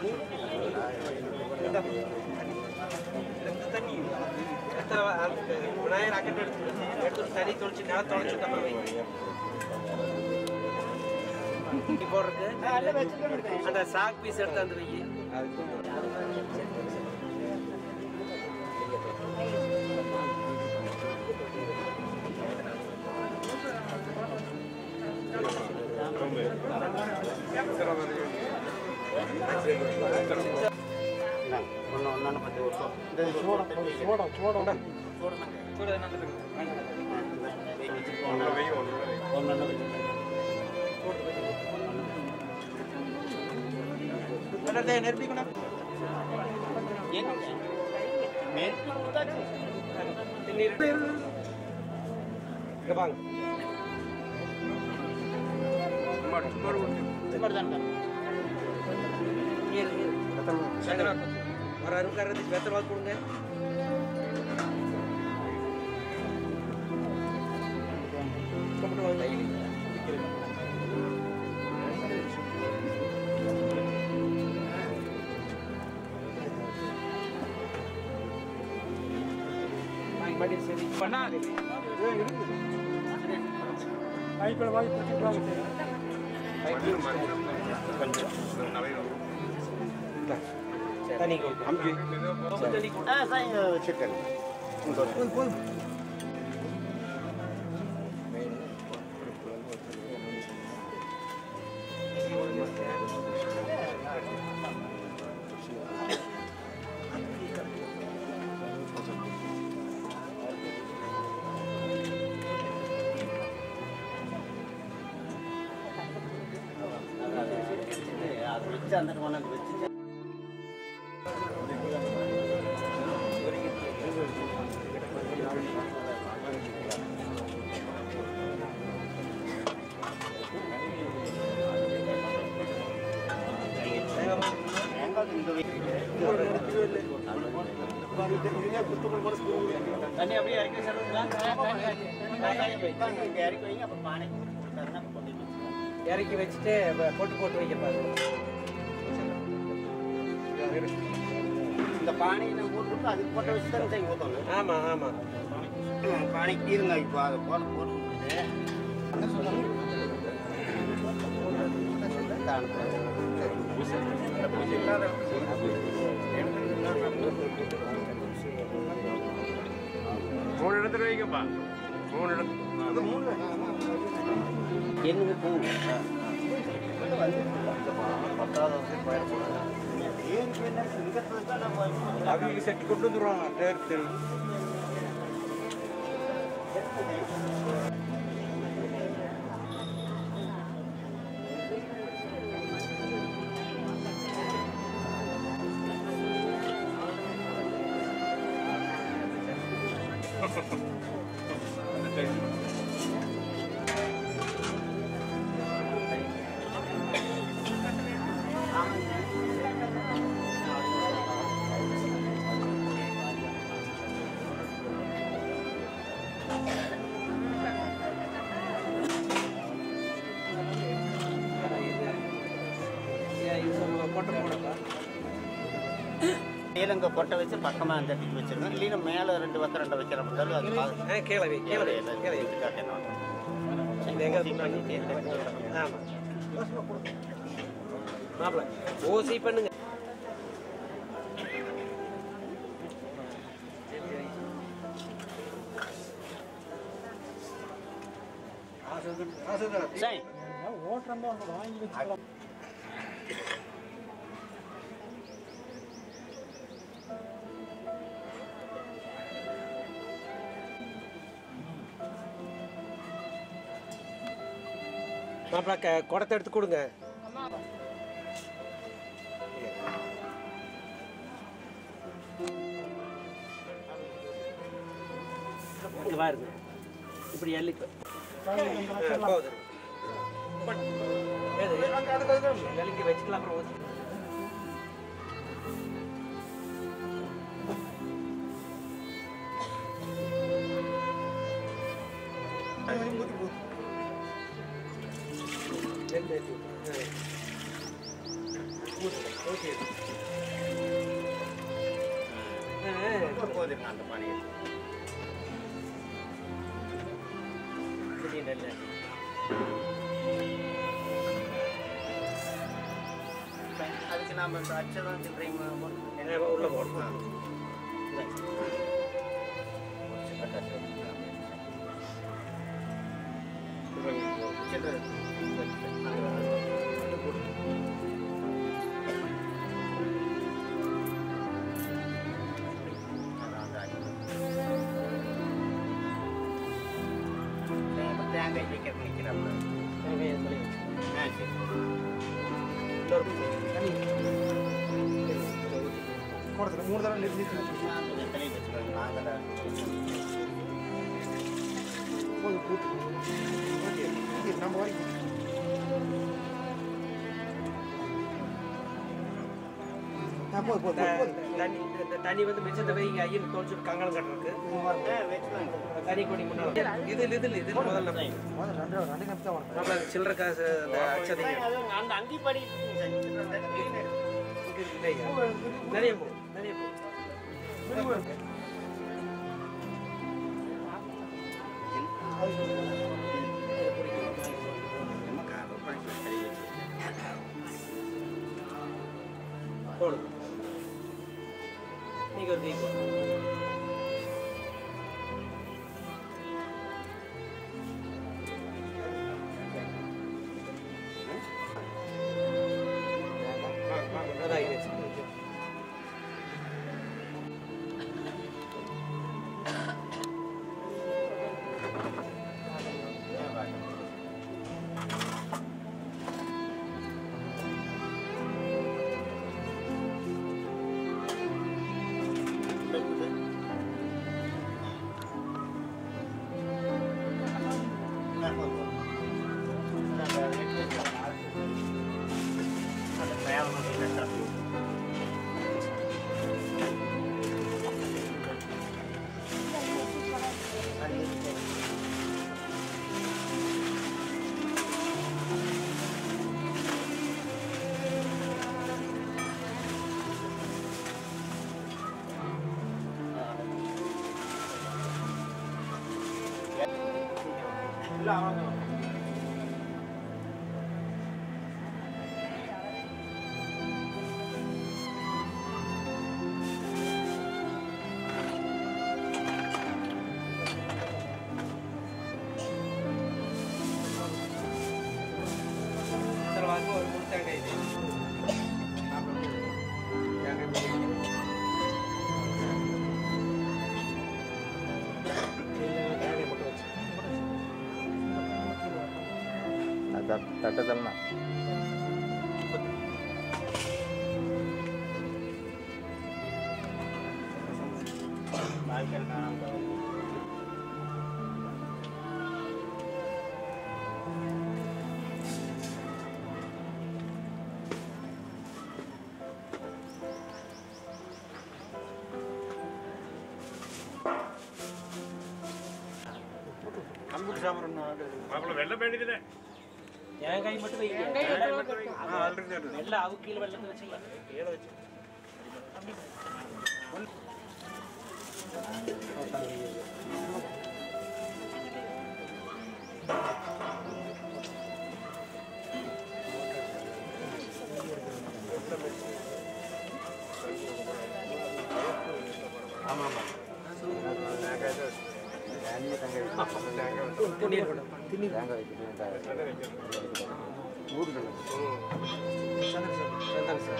விநாயகர் அக்கெட் எடுத்து எடுத்து தனி தொளிச்சு நிலம் தொலைச்சிட்டு அப்புறம் வைங்க இப்படி போடுறதுக்கு அந்த சாக் பீஸ் எடுத்து அந்த வை ஒன்று ஒன்று பத்து வருஷம் இந்த சோடா சோடா சோடா ஒன்று நெருப்பிக்கணும் தண்ணீர் இங்க வாங்க இரு, இரு. ஒரு அருக்காரத்துக்கு வெத்தலை வாக்கு கொடுங்க கும்பிட்டு வாங்க கையில் மடி சரி பண்ணாது தண்ணி அம்பி தண்ணி ஆ சாய் சிக்கன் அது வச்சு அந்த கொண்டாந்து வச்சுட்டு தண்ணி அப்படியே இறக்கி வச்சிருங்களா? இங்க இறக்கி வைங்க அப்புறம் பானை கொடுத்தாருன்னா அப்புறம் கொண்டு போய் வச்சுக்கலாம். இறக்கி வச்சுட்டு வ- போட்டு போட்டு வைக்க பாருங்க இந்த பானையை நம்ம போட்டு அதுக்கு போட்ட வச்சு தான் செய்ய ஊற்றணும் ஆமா ஆமா பானைக்கு இருங்க இப்போ அதை போட்டு போட்டு விட்டுட்டு மூணு இடத்துல வைங்கப்பா மூணு இடத்துல என்னங்க பூ அவங்க செட் கொண்டு வந்துருவாங்க நேரத்து போட்டு போடுங்க நீலங்க கொட்டை வச்சு பக்கமாக அந்த இடத்துக்கு வச்சிருக்கோம் இல்லைன்னா மேலே ரெண்டு பக்கம் ரெண்டு வைக்கிற இருந்தாலும் அது பா- ஆ கீழே வை கீழே வை எல்லாம் கீழே வை எடுத்து காட்டணும். இது எங்க ஊசி பண்ணிட்டு ஆமா மாப்பிள ஓசி பண்ணுங்க சரி மாப்பிள க குடத்தை எடுத்து கொடுங்க இங்க பாருங்க இப்படி எள்ளி ஆ, போகுது ஏது, எள்ளிங்க வச்சுக்கலாம் அப்புறம் ஊத்தி. எள்ளு ஏத்தி விட்டு. ஆ. ஊத்து, ஊத்தி. இப்போ போதும் அந்த பானையை திடீர்னு அதுக்கு நாம இந்த அச்சதான் சில்லறைங்க என்ன உள்ள போடணும் தேங்காய் வைக்கிற நிற்கிறப்ப ஆ சரி மூணு தடவை நிறுத்தி கொஞ்சம் தண்ணி வச்சுக்கோங்க நாங்கள் போது கூட்டு நம்ம வரைக்கும் ஆ போது போது போது தண்ணி இந்த தண்ணி வந்து மிச்சத்தை வைங்க ஐயன் தோல்ச்சுட்டு கங்கலம் கட்டுறதுக்கு வச்சுக்கோங்க தண்ணி கொடி முன்னாடி இது இது இது முதல்ல முதல்ல ரெண்டு ரெண்டு நிமிஷம் தான் வரணும் நம்ம சில்லற காசு அந்த அச்சதைங்க அந்த அங்கி படி இது இல்லையா நிறைய போ நிறைய போ போடு நீங்க ஒரு கை போடு அதான் இது. சரி வாங்க ஒரு முழு தேங்காய் இது தேங்காய் போடு. இல்ல, தேங்காய் மட்டும் வச்சு தட்டதல்னா கம்ப்யூட்டர் சாப்பிட்றோம் மாப்பிள்ள வெள்ளம் வேண்டியதுல தேங்காய் மட்டும் வைங்க ஆல்ரெடி வெள்ளம் அவு கீழே வெள்ளத்தை வச்சுக்கலாம் கீழே வச்சு துணி இருக்கட்டும் வேண்டாம் சார்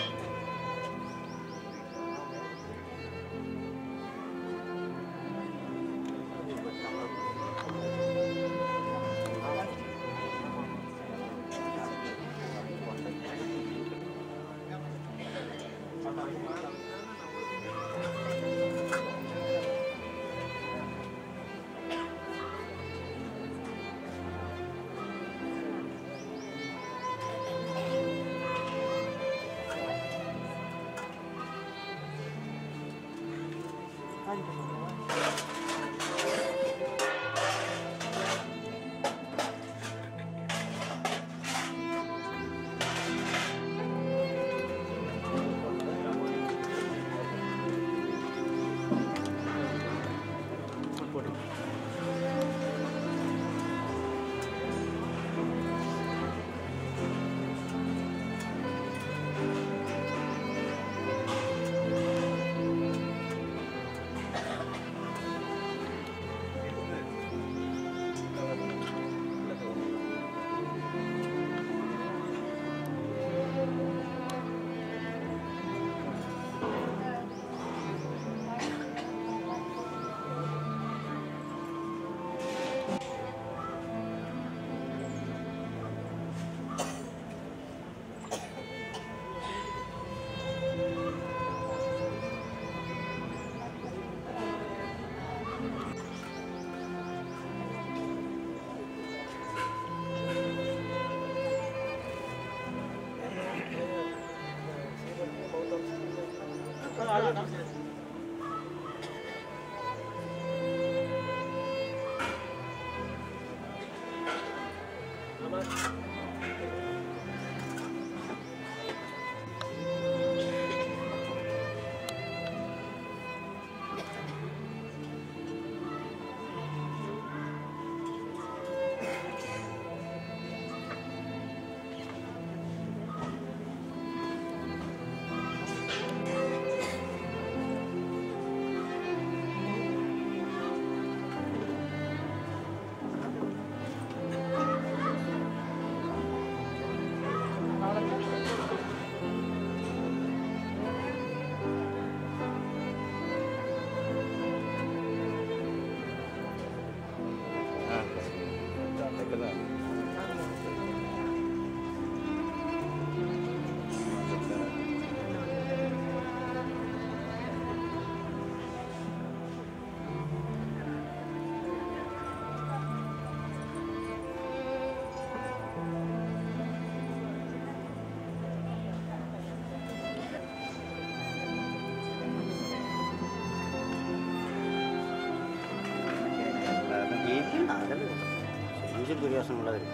ജയിക്കണ്ട അതല്ല ശരീരം ദുര്യാസനമുള്ളവർ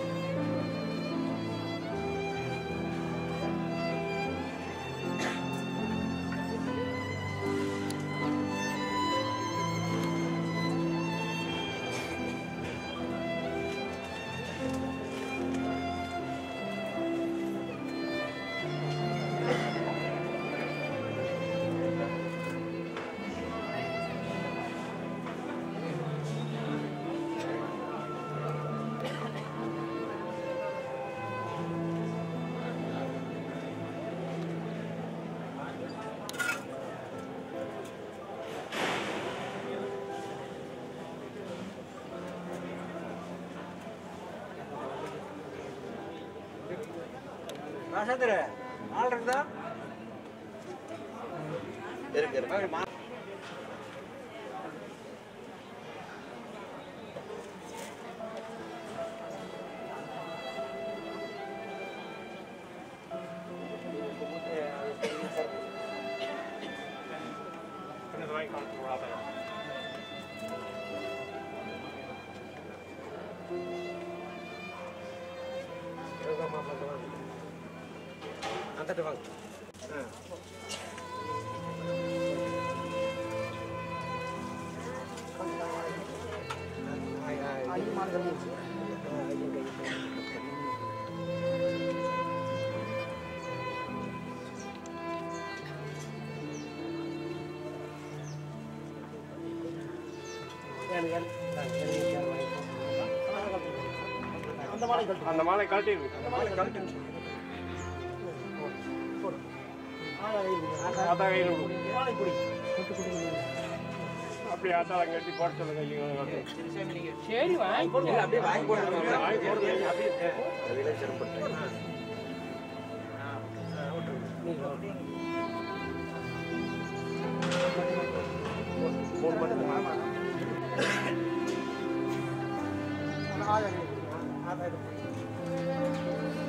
ராசாத்திர ஆள் இருக்குதா இருக்கு இருக்கு அந்த வாங்க ஐந்து மாடுகள் இருக்கு. அந்த மாலை கழட்டு. அந்த மாலை கழட்டி அந்த மாலை கழட்டு. போடு. ஆதா கையில் கொடு. ஆதா. ஆத்தா கையில் கொடு. மாலை கொடு. கொட்டு கொட்டு. அப்படி ஆத்தாளை கட்டி போட சொல்லுங்க ஐயோ. சரி வாங்கி போடுங்க அப்படியே வாங்கி போடுங்க வாங்கி போடுங்க. அதில் சிறப்பட்டு ஆதா கையில் கொடு. ஆதா கையில் கொடு.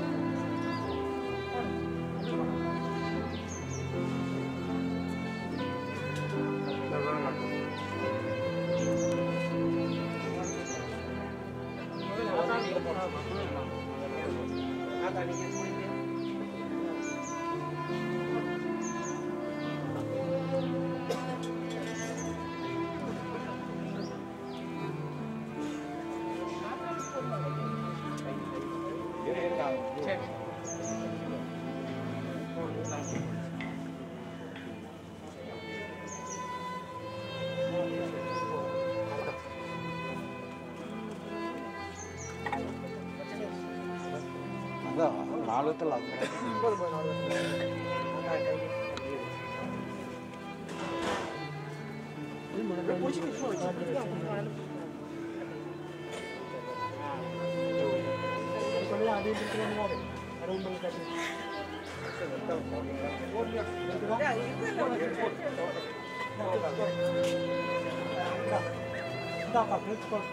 அதான் நாலுத்தில் போதும், போதும், அவ்வளவுதான். புடிச்சுட்டு சும்மா வச்சு. சொல்லு, அது இது இது என்னமோ அது. அது ஒண்ணும் இருக்காது. ஓடியா, இருக்குதா? இந்தா. இந்தாப்பா, கிழிச்சு போடு.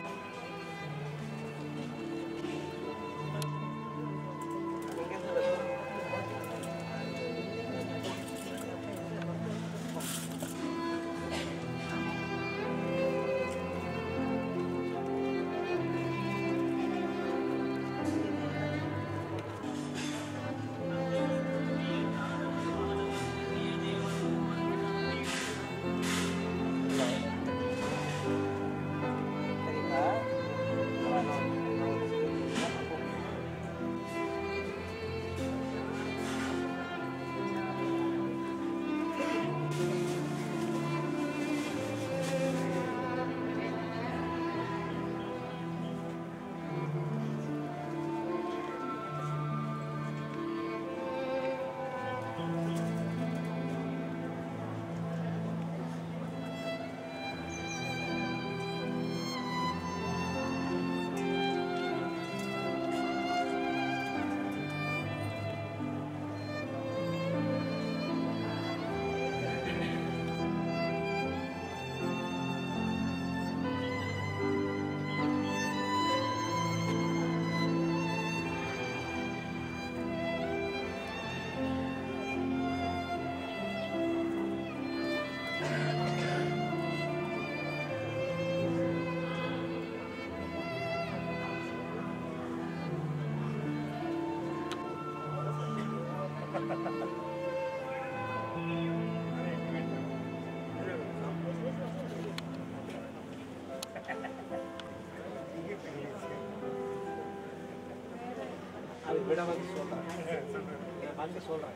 அது விட வந்து சொல்றேன் வந்து சொல்றேன்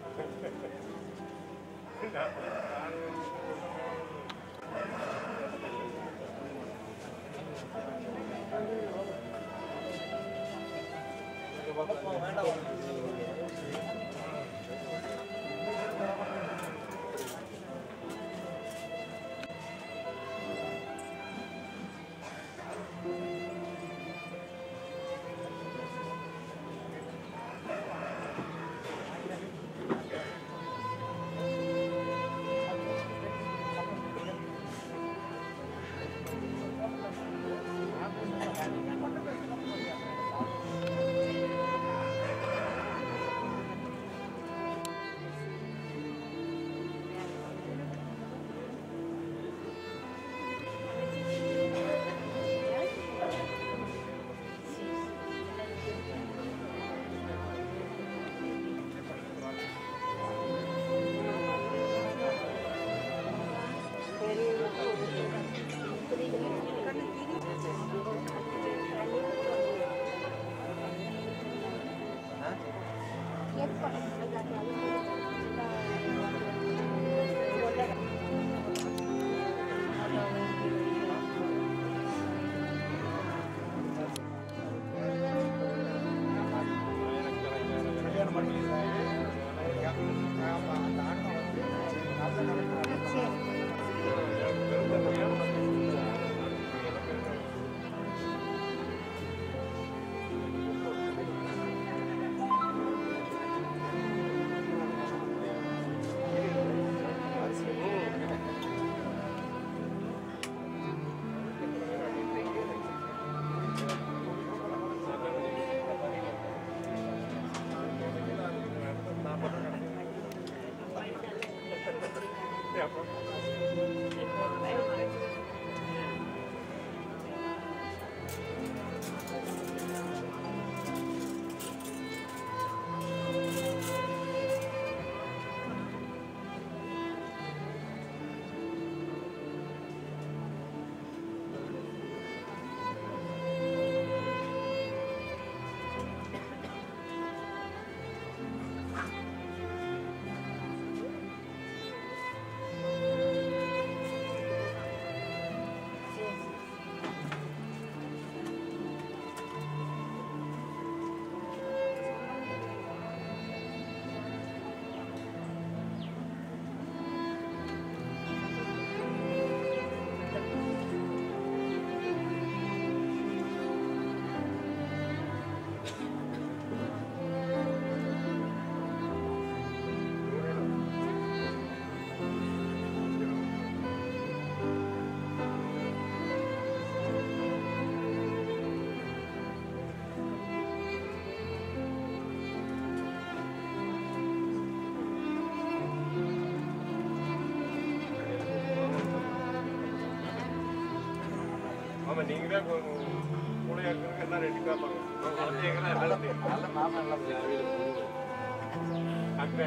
ஆமா நீங்க தான் கூடையாக்கு எல்லாம் ரெடி காப்பாங்க நல்ல மாமா எல்லாம் அங்கே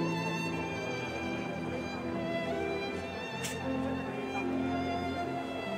Thank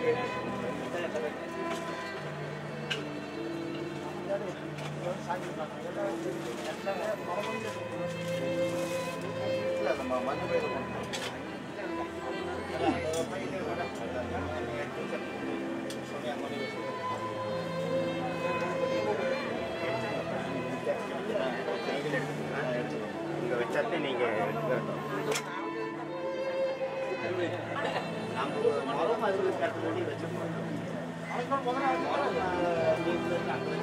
இல்ல நம்ம மஞ்சள் பயிர் இங்கே வச்சாட்டு நீங்கள் எடுத்துக்கிறோம் நம்ம மரம் அது கட்ட வேண்டி வச்சுருக்கோம் மரம் நீங்க அங்கே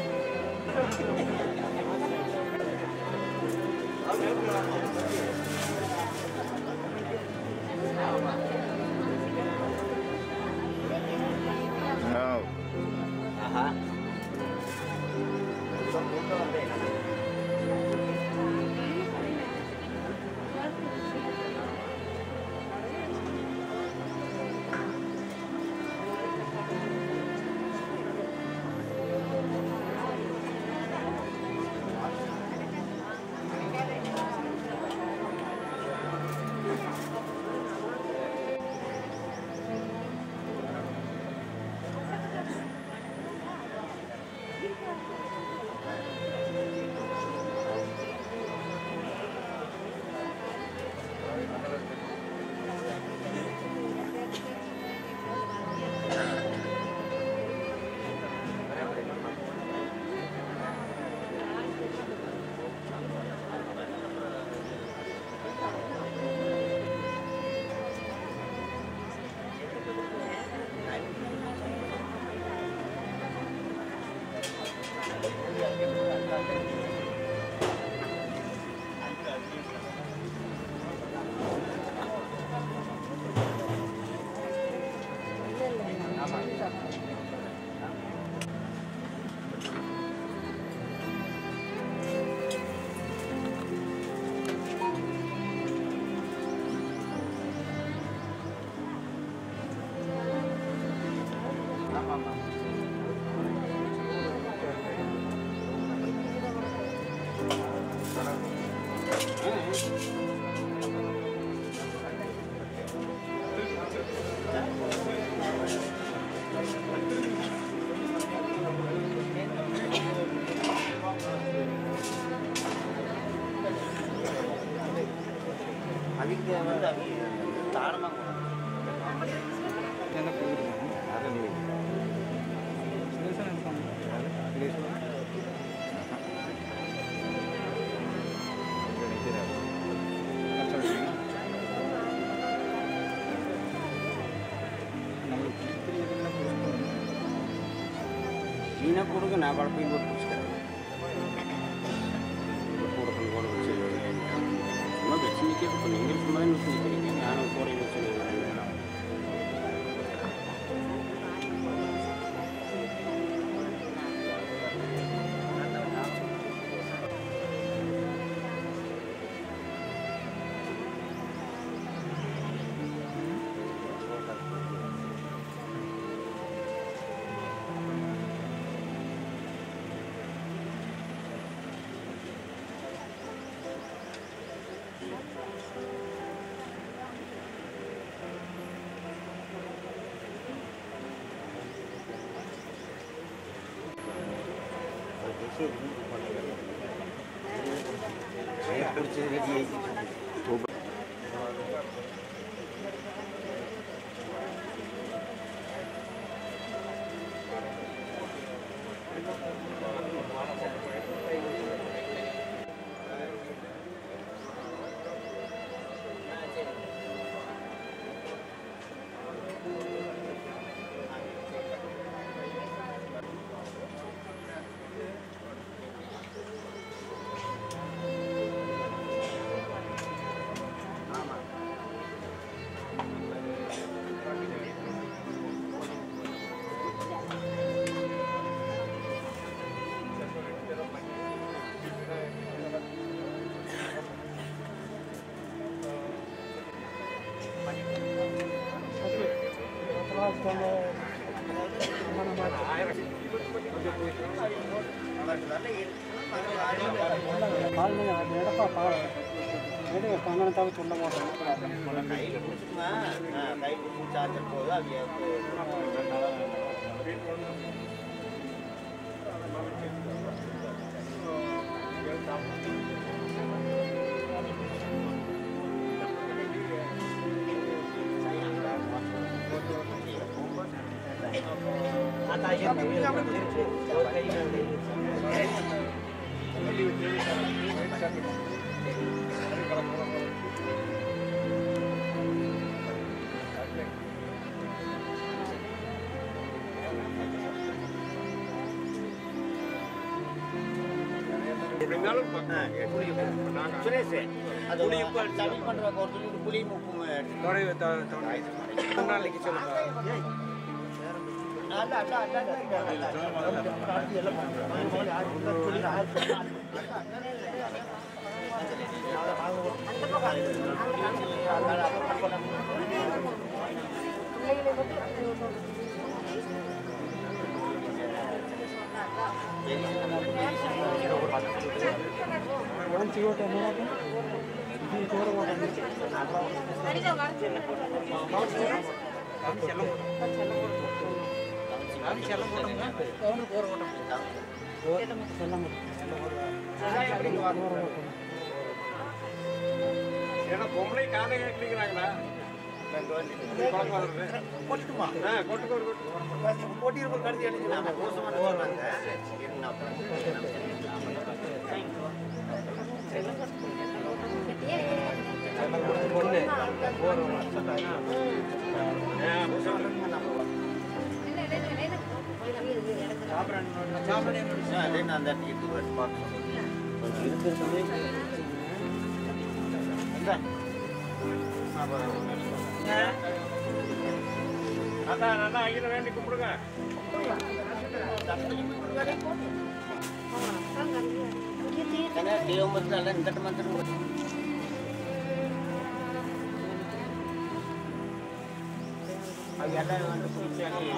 ஆஹா கூட்டம் வந்து அவங்க வந்து அவங்க தாரமாக மீனை கொடுங்க நான் குழப்பையும் போட்டு பிடிச்சிக்கிறேன் கொடுக்கணும் கூட வச்சு சும்மா வச்சு நிற்க இப்போ நீங்கள் சும்மா தான் வச்சு நிற்கிறீங்க நானும் கூட வச்சு நிற்கிறேன் பிடிச்சது ரெடி ஆகி பால் எடப்பா பால் ஏதோ கங்கணத்தாவை சொல்ல மாட்டோம் கையில் பிடிச்சிட்டுமா கையில் பிடிச்சி சார்ஜர் போது அது இருந்தாலும் சுரேஷ் அது தண்ணி பண்ணுறதுக்கு ஒரு துளி புளியும் உப்பும் அல்ல அல்ல அல்ல మంచి ఒకటి ఎన్నోకి ఇది చూడబోతుంది ஏன்னா பொம்பளை காதை கேட்கலீங்கிறாங்களா கொட்டுமா ஆ கொட்டு கொட்டு கொட்டு போட்டியிருப்ப கருதி அடிச்சு நம்ம மோசமான சொல்றாங்க அதே நான் அந்த இடத்துக்கு பார்த்து இருக்கிறது அதான் நல்லா ஐயனை வேண்டி கும்பிடுங்க ஏன்னா தேவ மந்திரம் இந்த மந்திரம் அது எல்லாம் வந்து பிடிச்சாங்க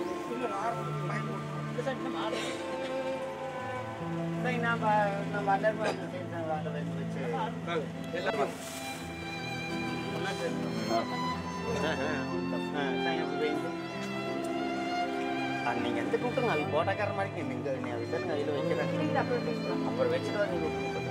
நான் நான் வளர்ந்து வச்சு நீங்க எந்த கூப்பிட்டுங்க அது போட்டாக்கார மாதிரி நீங்க நீ அது சொல்லுங்க அதில் வைக்கிறேன் அப்புறம் வச்சுட்டு வந்து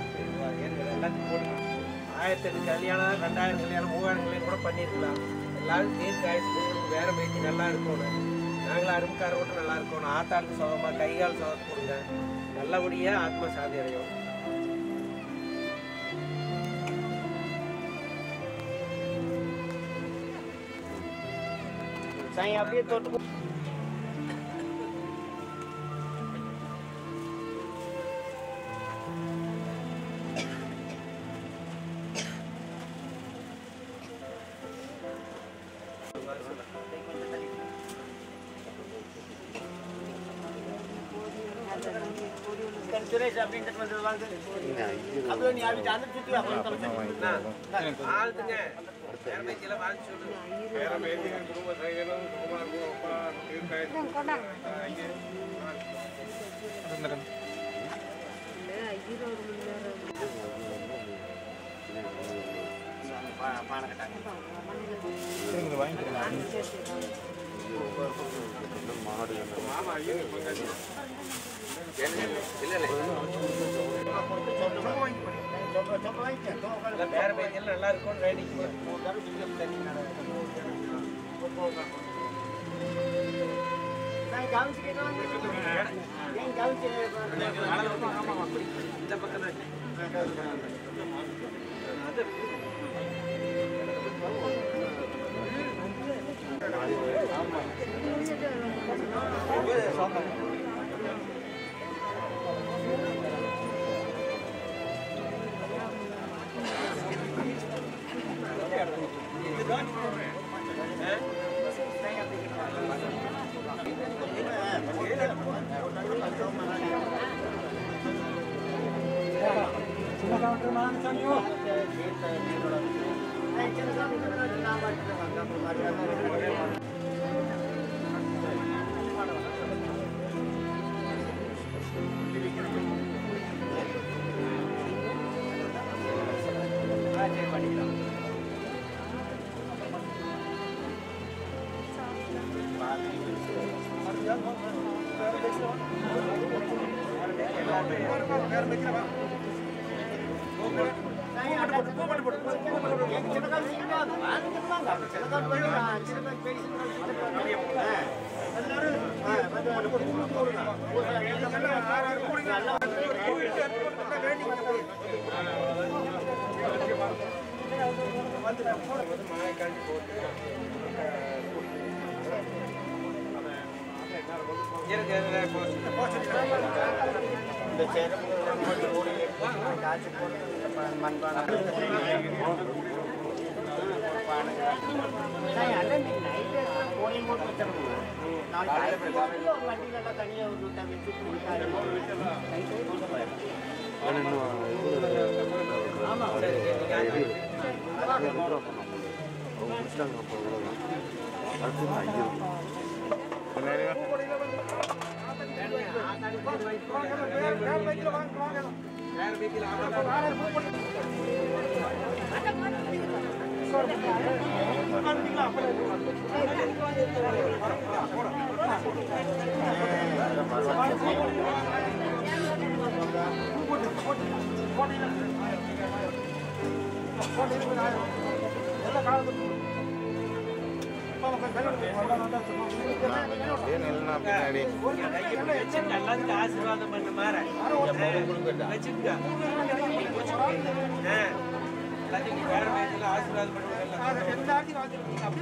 ஆயிரத்தி எட்டு கல்யாணம் ரெண்டாயிரம் கல்யாணம் மூவாயிரம் கல்யாணம் கூட பண்ணியிருக்கலாம் எல்லாரும் தீர்க்க ஆயுசு வேற பேச்சு நல்லா இருக்கணும் நாங்களும் அருமைக்கார மட்டும் நல்லா இருக்கணும் ஆத்தாளுக்கு சுகமா கை கால் சுகம் கொடுங்க நல்லபடியாக ஆத்ம சாதி அடையும் சாய் அப்படியே தொட்டு சுரேஷ் அப்படின்ற வந்து வாங்க அப்படியே நீ அப்படி அந்த சுற்றி அப்புறம் ஆளுங்க வேற பேச்செல்லாம் வாங்கி சொல்லுங்க வேற பேசி குடும்ப சைகனும் குடும்பம் இருக்கும் அப்பா தீர்க்காயம் பானை கட்டாங்க மாமா ஐயனுக்கு பங்காளி எல்லாம் வேற பேச்செல்லாம் நல்லா இருக்கும்னு வேண்டிக்குங்க இந்த பக்கம் தான் చిన్న కౌంటర్ మనం సంజు ஆ இருக்கு இந்த செருப்பு ஓடி காய்ச்சி போட்டு மண்பானை கோயில் போட்டு வச்சிடணும் நாளைக்கு வண்டியிலலாம் தனியாக ஒரு வச்சு வேற வீட்டில் ஆமாம் எல்லாத்துக்கும் ஆசீர்வாதம் பண்ண மாற வச்சுக்க எல்லாத்துக்கும் வேற வயசுல ஆசீர்வாதம் பண்ணுவாங்க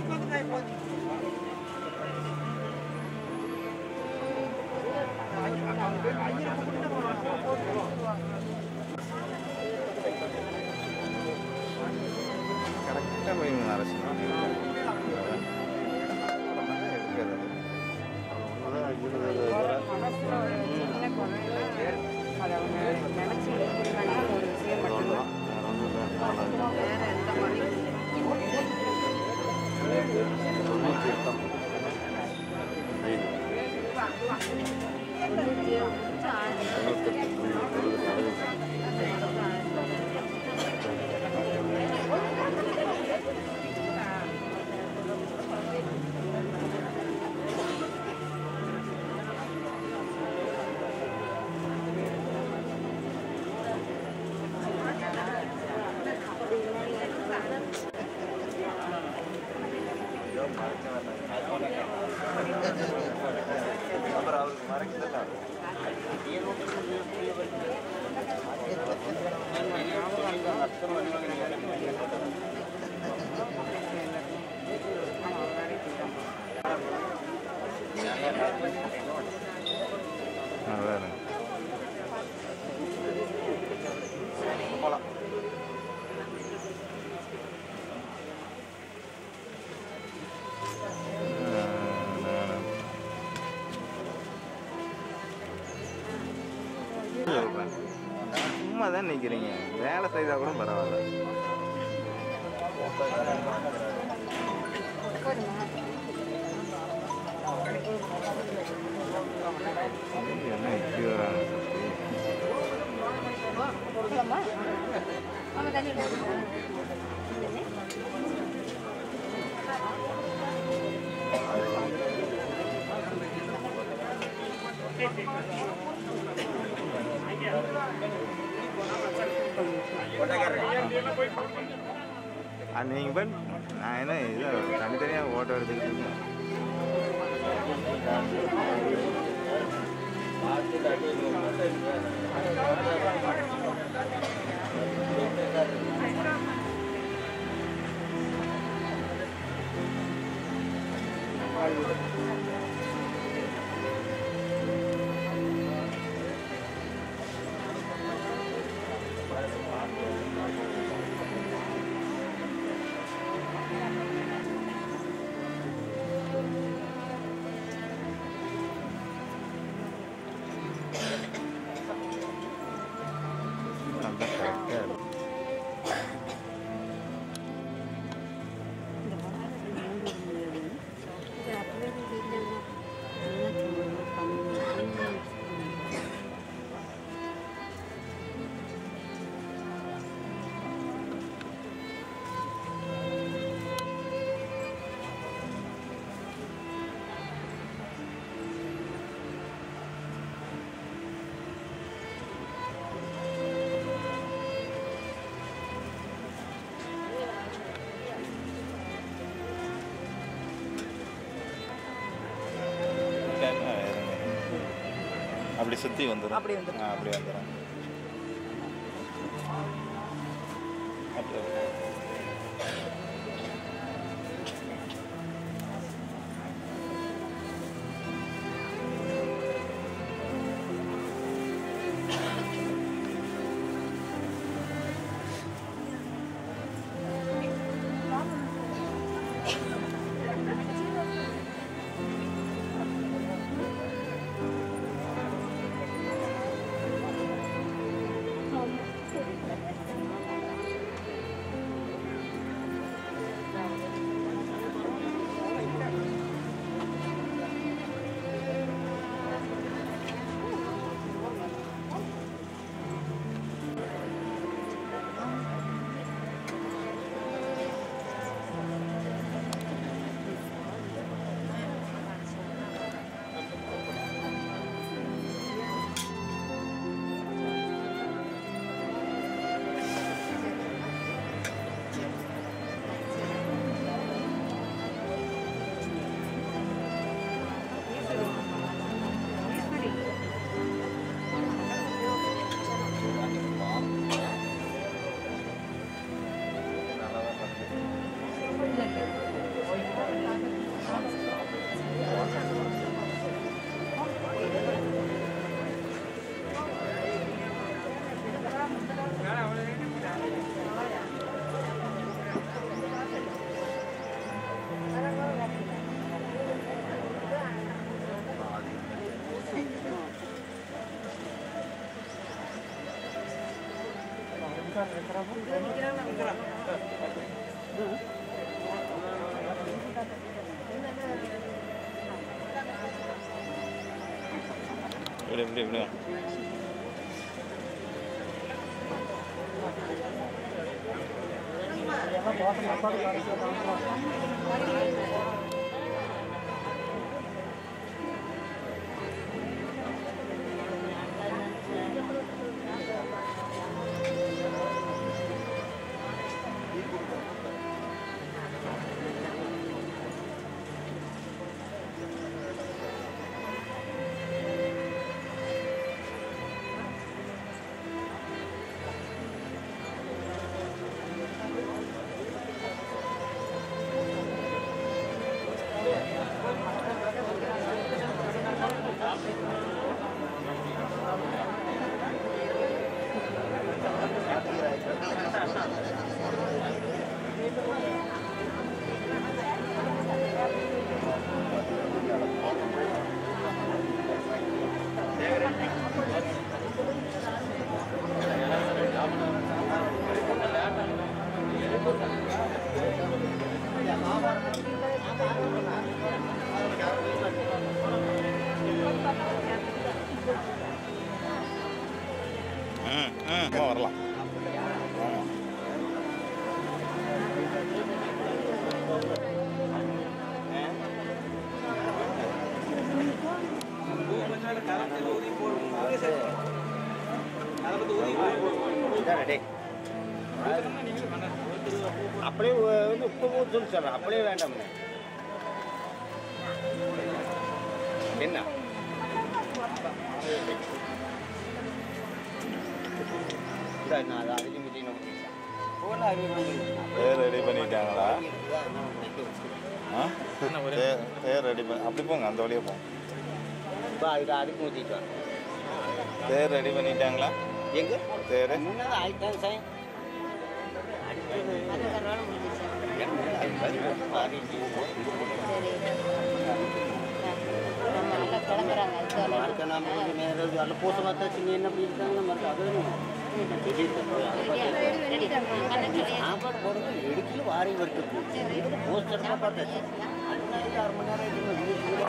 கரெக்டாக போய் அரசு அதை அவங்க நினச்சி இருக்கிறாங்க ஒரு விஷயம் மட்டும்தான் வேற எந்த மாதிரியும் இல்லை தொண்ணூற்றி ஏழு ஆயிரம் அதான் சும்மா தான் நிற்கிறீங்க வேலை செய்தால் கூட பரவாயில்ல என்ன இப்படி வராங்க போகலாமா ஆமாம் தண்ணி எடுத்து நீங்கள் போய் நான் என்ன இது தனித்தனியாக ஃபோட்டோ எடுத்துக்கிட்டு இருக்கேன் நல்லா கரெக்டாக இருக்கும் இந்த மாதிரி மூடி முடியாது இது அப்படியே வீட்டில் அப்படி சுற்றி வந்துடும் அப்படி வந்துரும். அப்படி வந்துடும் அப்படி இப்படி இப்படி இப்படி வா. ம் ம் அம்மா வரலாம் ஆமாம் இதானே டேய். அப்படியே ஒ- வந்து உப்பு போட்டு சொல்லி சொல்கிறேன் அப்படியே வேண்டாம் என்ன இந்தா, நான் அதை அதுக்கு மீட்டிங் போல பேர் ரெடி பண்ணிட்டாங்களா ஆ பேர் பேர் ரெடி பண்ணி அப்படி போங்க அந்த வழியாக போங்க இப்போ அதுக்கு அதுக்கு ஊற்றிட்டு வரேன் பேர் ரெடி பண்ணிட்டாங்களா எங்க பேர் முன்னதான் ஆயிட்டாங்க சார் மறுக்க நாம கொஞ்சம் நேரம் அதில் பூச பார்த்தா சின்ன என்ன அப்படி இருக்காங்க மறுக்க அது சாப்பாடு போகிறது எடுக்கல வாரி வருது போஸ்டர் தான் பார்த்தாச்சு அது அரை மணி நேரம்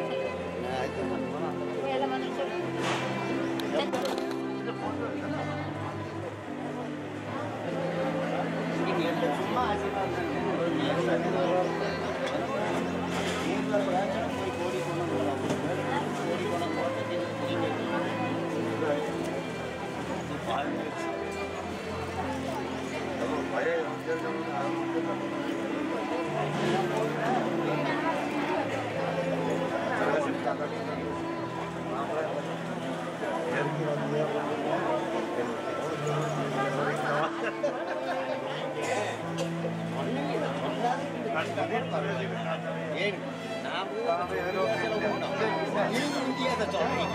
சும்மா போய் கோடி கொண்டு கோடி கொண்டு ஏன் நான் நீங்க முந்தியே அதை சொல்றீங்க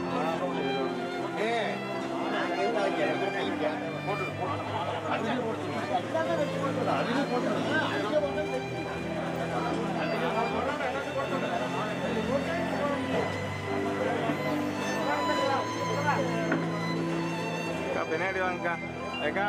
ஏ நான் இருந்தா எனக்கு கைங்க போட்டு அதுல போட்டு அதுல போட்டு அதுல போட்டு அக்கா பின்னாடி வாங்கக்கா ஏக்கா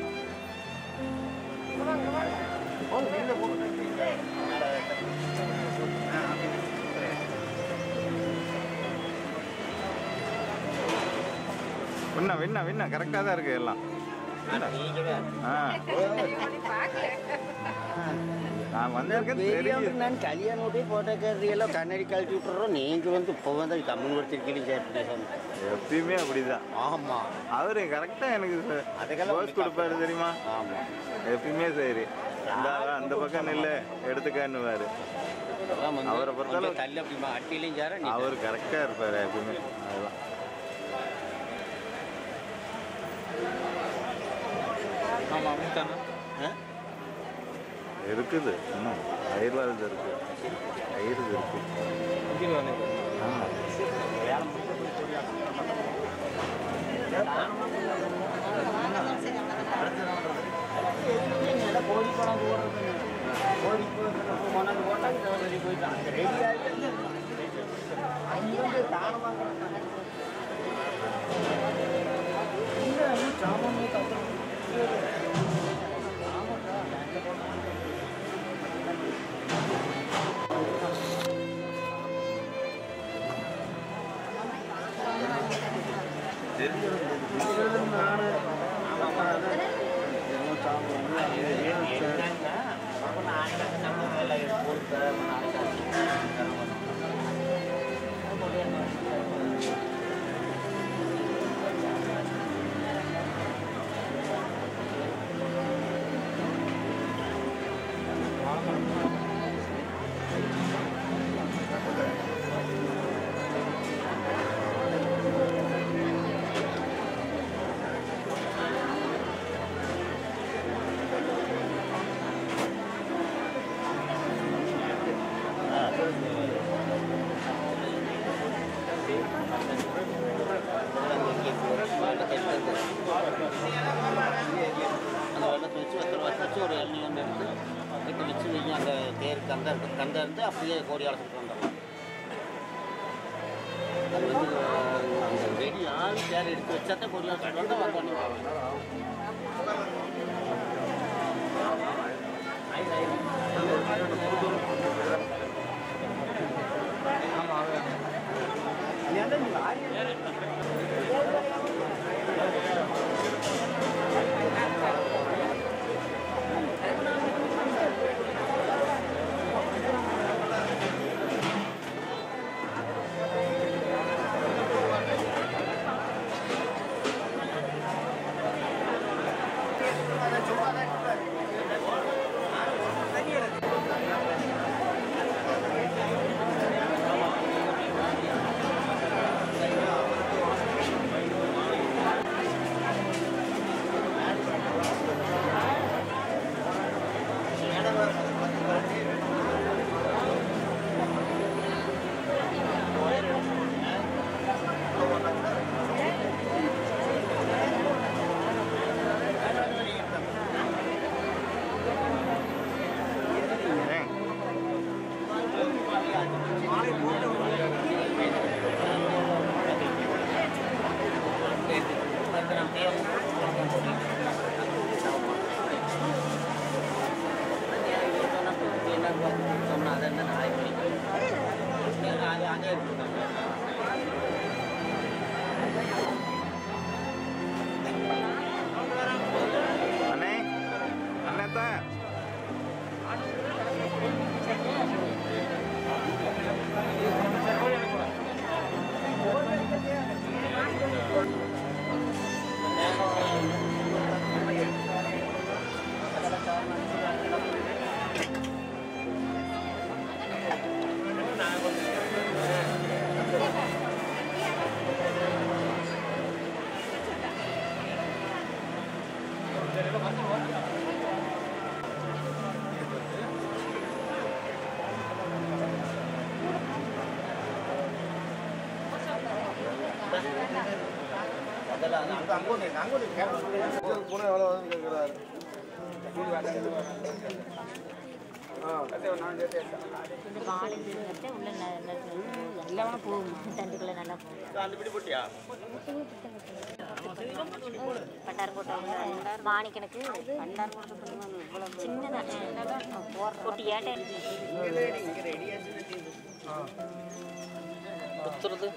விண்ணா விண்ணா விண்ணா கரெக்டாக தான் இருக்கு எல்லாம் ஆ நான் வந்திருக்கேன் தெரியும் நான் கல்யாணோடய போட்டோக்காரர் எல்லாம் கண்ணாடி கழட்டி விட்டுறோம் நீங்க வந்து இப்போ வந்து கம்மன் கொடுத்துருக்கீங்க சார் எப்பயுமே அப்படிதான் ஆமா அவரு கரெக்டா எனக்கு அதுக்கெல்லாம் போஸ் கொடுப்பாரு தெரியுமா ஆமா எப்பயுமே சரி இந்த அந்த பக்கம் நில்லு எடுத்துக்கான்னுவாரு அதான் வந்து அவரை பொறுத்தளவு- கொஞ்சம் தள்ளி அப்படிமா அட்டிலையும் சார நீ அவர் கரெக்டா இருப்பாரு எப்பயுமே அதுதான் ஆ? இருக்குது இன்னும் தயிர் வாழ்ந்து இருக்கு தயிர் இருக்கு ஆமா கோழி பணம் போடுறது கோழி கொண்டாந்து போட்டாங்க வெளியே போயிட்டாங்க ரெடி ஆகிட்டு அங்கிருந்து தானம் வாங்குறாங்க அந்த வெள்ளத்தை வச்சு வெத்தலை வச்சு வச்சு ஒரு எண்ணெய் ஒன்று எடுத்து எடுத்து வச்சு வைங்க அந்த தேர் கந்த இருக்கு கந்த இருந்து அப்படியே கோடியால் சுட்டு வந்துடலாம் அது வந்து அந்த ரெடி ஆள் தேர் எடுத்து வச்சா தான் கோடியால் சுட்டு வந்து வரணும் ஏன் அண்ணே அண்ணே அதெல்லாம் அங்க அங்கோட்டு அங்கோட்டு கேட்கணும் பூனை எவ்வளோ வந்து கேட்குறாரு இந்த வாழை இருக்கிறத உள்ள ந- ந- எல்லாம் போகும் தண்டுக்குள்ள நல்லா போகும் அந்த பிடி போட்டியா பண்டாரம் போட்டவங்க மாணிக்கணக்கு பண்டாரம் போட்டு பண்ணுவாங்க இவ்வளவு சின்னதாக கொட்டி ஏட்டை குத்துறது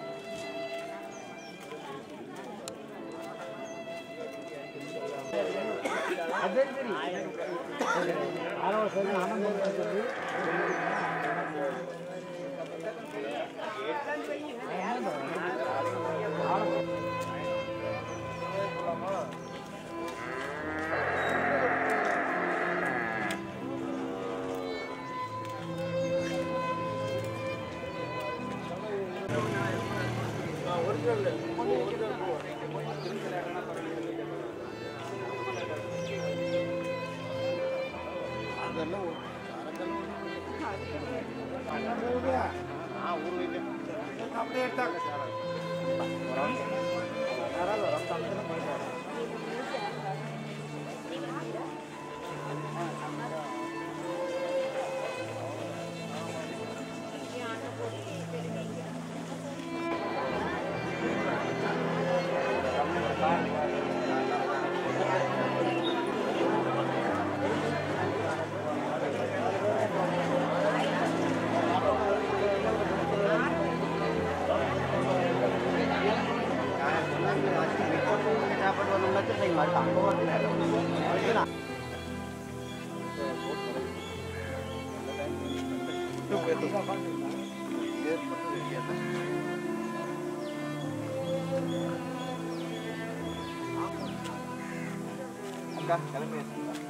ஆரம்ப சரி ஆனந்தம் சொல்லி ஆ ஊர் வைக்க அப்படியே எடுத்தாங்க சாப்பாடு வரணும்னா அங்கே வரணும் அக்கா கிளம்பி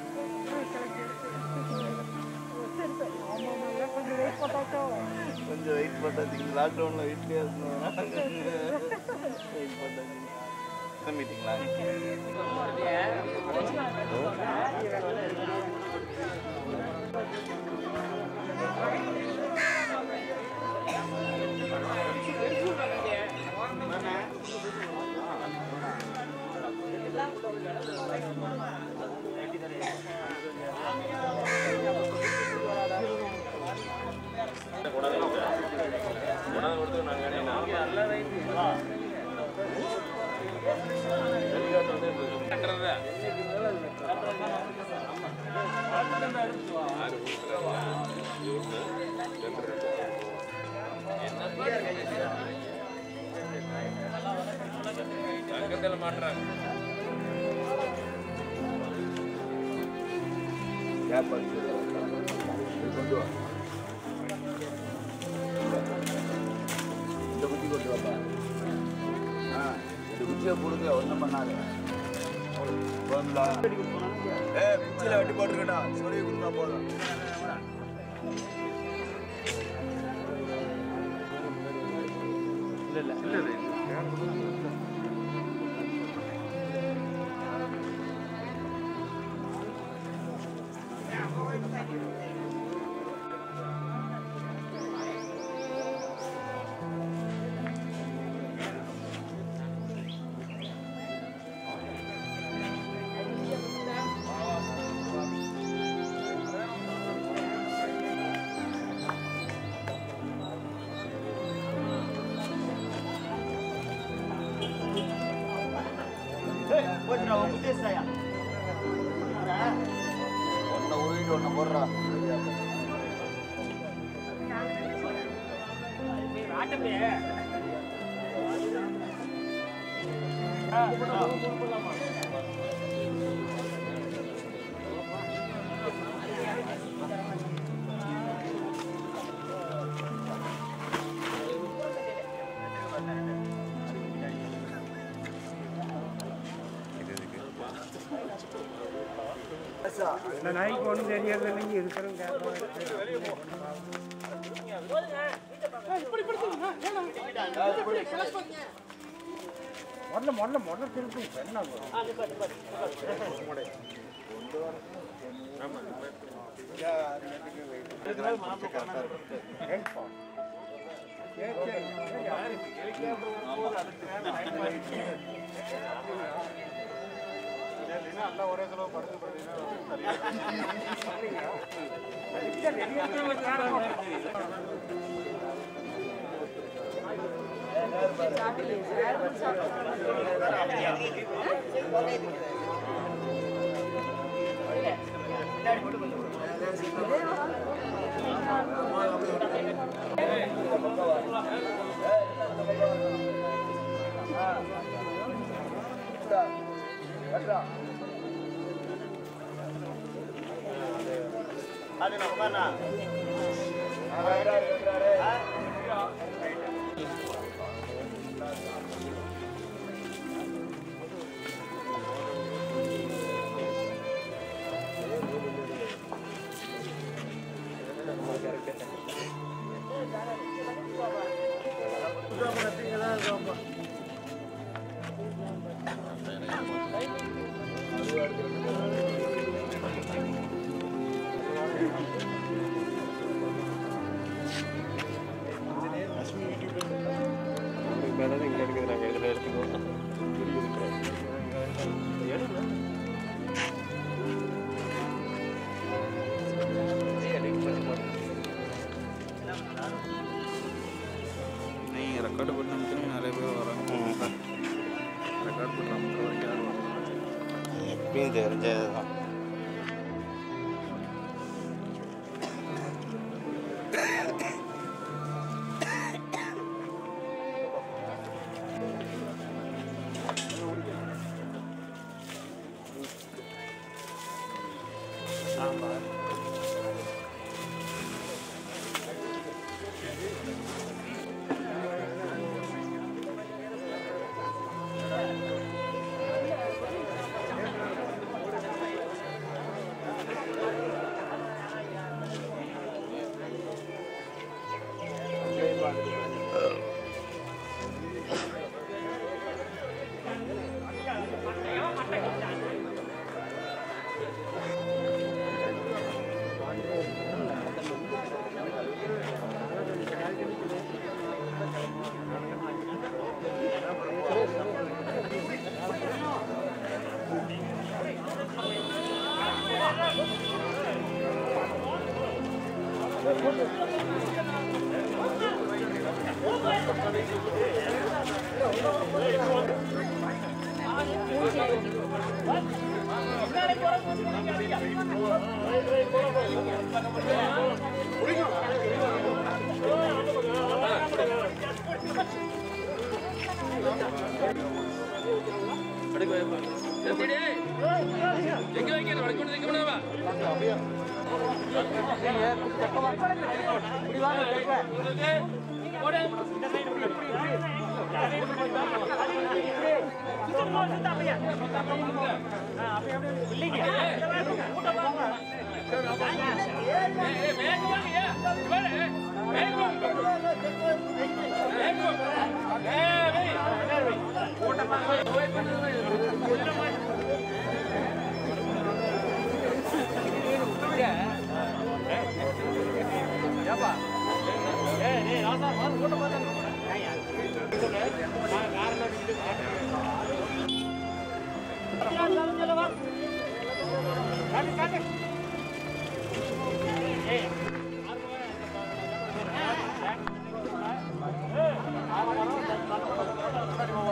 கொஞ்சம் வெயிட் பண்ணாதீங்க லாக்டவுனில் வீட்லேயே இருந்தோம் வெயிட் பண்ணாதீங்க கிளம்பிட்டீங்களா கொண்டு வா இந்த குச்சி கொண்டு வாப்பா ஆ இந்த குச்சியை கொடுங்க ஒன்றும் பண்ணாது போதுங்களா ஏ குச்சியில் வெட்டி போட்டுருக்கடா சொல்லி கொடுத்தா போதும் இல்லை இல்லை இல்லை இல்லை ஒன்றை உருவிட்டு ஒன்று போடுறா இந்த நாய்க்கு ஒன்றும் தெரியாது இல்லைங்க இருக்கிறவங்க முதல்ல முதல்ல முதல்ல திருப்பி என்ன நல்லா ஒரே செலவு படுத்து இங்கே இருக்குது நாங்கள் இதில் எடுத்துக்கோ நீங்கள் ரெக்கார்டு பண்ணி அனுப்பிச்சுன்னா நிறைய பேர் வராங்க ரெக்கார்ட் பண்ணி அனுப்புற வரைக்கும் யாரும் வரல. எப்பயும் தெரிஞ்சது தான்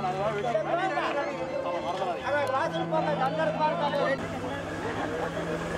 வாசல் போங்க